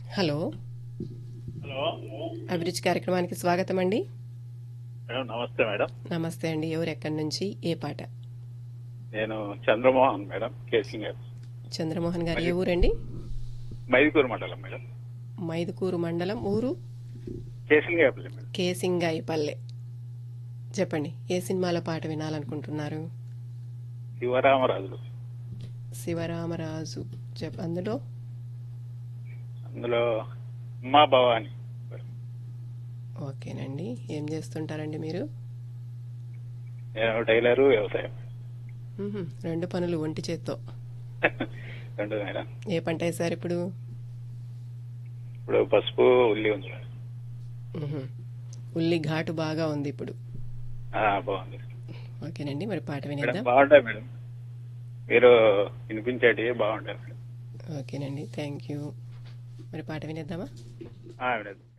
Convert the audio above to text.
Hello hello అభిరుచి కార్యక్రమానికి స్వాగతం అండి మేడం నమస్తే మేడం నమస్తే అండి ఎవరు ఎక్కడి నుంచి ఏ పాట నేను చంద్రమోహన్ మేడం కేసింగ్ గారు చంద్రమోహన్ గారు ఏ ఊరండి మైదుకూరు మండలం మేడం మైదుకూరు మండలం ఊరు కేసింగ్ గారు మేడం కేసింగాయిపల్లె చెప్పండి ఏ సినిమాలో పాట వినాలనుకుంటున్నారు శివరామరాజులు శివరామరాజు చెప్ అందులో అందులో అమ్మా భవాని ఓకేనండి ఏం చేస్తుంటారండి మీరు నేను టైలరు వ్యవసాయం మ్హూ, రెండు పనులు ఒంటి చేత్తో రెండు మేడం ఏ పంట వేశారు ఇప్పుడు ఇప్పుడు పసుపు ఉల్లి ఉంది మేడం మ్హూ. ఉల్లి ఘాటు బాగా ఉంది ఇప్పుడు ఆ, బాగుంది ఓకేనండి మరి పాట మేడం వినేద్దాం బాగుంటాయి మేడం మీరు వినిపించేటివి బాగుంటాయి మేడం ఓకేనండి థ్యాంక్ యూ మరి పాట వినేద్దామా ఆ, మేడం